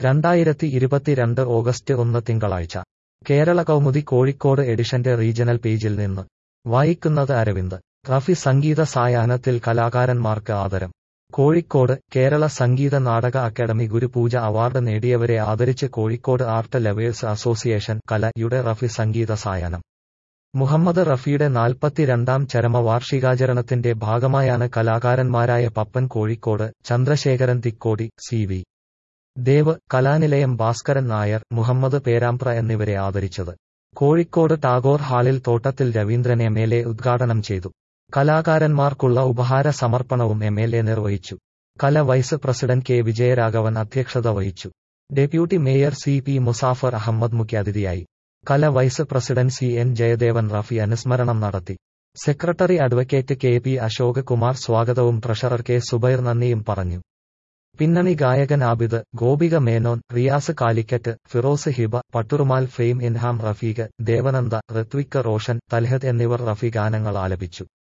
രണ്ടായിരത്തി ഇരുപത്തിരണ്ട് ഓഗസ്റ്റ് ഒന്ന് തിങ്കളാഴ്ച കേരള കൗമുദി കോഴിക്കോട് എഡിഷന്റെ റീജണൽ പേജിൽ നിന്ന് വായിക്കുന്നത് അരവിന്ദ് റഫി സംഗീത സായാഹ്നത്തിൽ കലാകാരന്മാർക്ക് ആദരം കോഴിക്കോട് കേരള സംഗീത നാടക അക്കാദമി ഗുരുപൂജ അവാർഡ് നേടിയവരെ ആദരിച്ച് കോഴിക്കോട് ആർട്ട് ലവേഴ്സ് അസോസിയേഷൻ കലയുടെ റഫി സംഗീത സായാഹ്നം മുഹമ്മദ് റഫിയുടെ നാൽപ്പത്തിരണ്ടാം ചരമവാർഷികാചരണത്തിന്റെ ഭാഗമായാണ് കലാകാരന്മാരായ പപ്പൻ കോഴിക്കോട് ചന്ദ്രശേഖരൻ തിക്കോടി സി വി ദേവ് കലാനിലയം ഭാസ്കരൻ നായർ മുഹമ്മദ് പേരാമ്പ്ര എന്നിവരെ ആദരിച്ചത് കോഴിക്കോട് ടാഗോർ ഹാളിൽ തോട്ടത്തിൽ രവീന്ദ്രൻ എം എൽ എ ഉദ്ഘാടനം ചെയ്തു കലാകാരന്മാർക്കുള്ള ഉപഹാര സമർപ്പണവും എം എൽ എ നിർവഹിച്ചു കല വൈസ് പ്രസിഡന്റ് കെ വിജയരാഘവൻ അധ്യക്ഷത വഹിച്ചു deputy mayor C P Musafar Ahammed മുഖ്യാതിഥിയായി Kala vice president C N Jayadevan Rafi അനുസ്മരണം നടത്തി secretary advocate K P Ashok Kumar സ്വാഗതവും ട്രഷറർ കെ സുബൈർ നന്ദിയും പറഞ്ഞു പിന്നണി ഗായകൻ ആബിദ് ഗോപിക മേനോൻ റിയാസ് കാലിക്കറ്റ് ഫിറോസ് ഹിബ പട്ടുറുമാൽ ഫെയിം ഇൻഹാം റഫീഖ് ദേവനന്ദ ഋത്വിക് റോഷൻ തൽഹദ് എന്നിവർ റഫി ഗാനങ്ങൾ ആലപിച്ചു